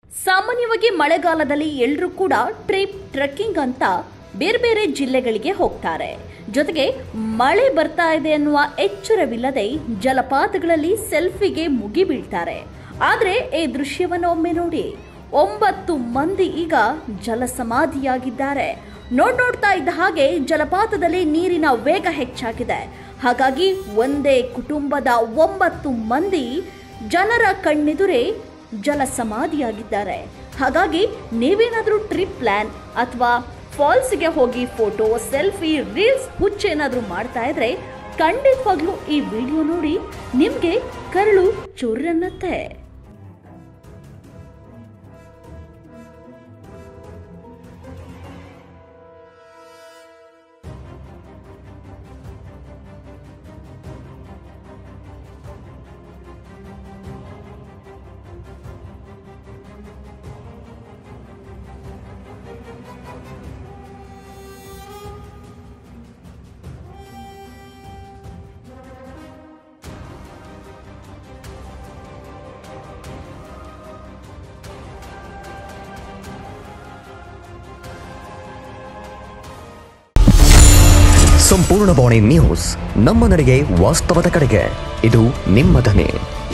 ಸಾಮಾನ್ಯವಾಗಿ ಮಳೆಗಾಲದಲ್ಲಿ ಎಲ್ಲರೂ ಕೂಡ ಟ್ರಿಪ್ ಟ್ರೆಕ್ಕಿಂಗ್ ಅಂತ ಬೇರೆ ಬೇರೆ ಜಿಲ್ಲೆಗಳಿಗೆ ಹೋಗ್ತಾರೆ ಜೊತೆಗೆ ಮಳೆ ಬರ್ತಾ ಇದೆ ಅನ್ನುವ ಎಚ್ಚರವಿಲ್ಲದೆ ಜಲಪಾತಗಳಲ್ಲಿ ಸೆಲ್ಫಿಗೆ ಮುಗಿ ಬೀಳ್ತಾರೆ ಆದರೆ ಈ ದೃಶ್ಯವನ್ನು ಒಮ್ಮೆ ನೋಡಿ ಒಂಬತ್ತು ಮಂದಿ ಈಗ ಜಲಸಮಾಧಿಯಾಗಿದ್ದಾರೆ ನೋಡ್ ನೋಡ್ತಾ ಇದ್ದ ಹಾಗೆ ಜಲಪಾತದಲ್ಲಿ ನೀರಿನ ವೇಗ ಹೆಚ್ಚಾಗಿದೆ ಹಾಗಾಗಿ ಒಂದೇ ಕುಟುಂಬದ ಒಂಬತ್ತು ಮಂದಿ ಜನರ ಕಣ್ಣೆದುರೇ ಜಲಸಮಾಧಿಯಾಗಿದ್ದಾರೆ ಹಾಗಾಗಿ ನೀವೇನಾದರೂ ಟ್ರಿಪ್ ಪ್ಲಾನ್ ಅಥವಾ ಫಾಲ್ಸ್ಗೆ ಹೋಗಿ ಫೋಟೋ ಸೆಲ್ಫಿ ರೀಲ್ಸ್ ಹುಚ್ಚೇನಾದರೂ ಮಾಡ್ತಾ ಇದ್ರೆ ಖಂಡಿತವಾಗ್ಲೂ ಈ ವಿಡಿಯೋ ನೋಡಿ ನಿಮಗೆ ಕರಳು ಚುರ್ರನ್ನತ್ತೆ ಸಂಪೂರ್ಣ ಬಾಣಿ ನ್ಯೂಸ್ ನಮ್ಮ ನಡೆಗೆ ವಾಸ್ತವದ ಕಡೆಗೆ ಇದು ನಿಮ್ಮ ಧ್ವನಿ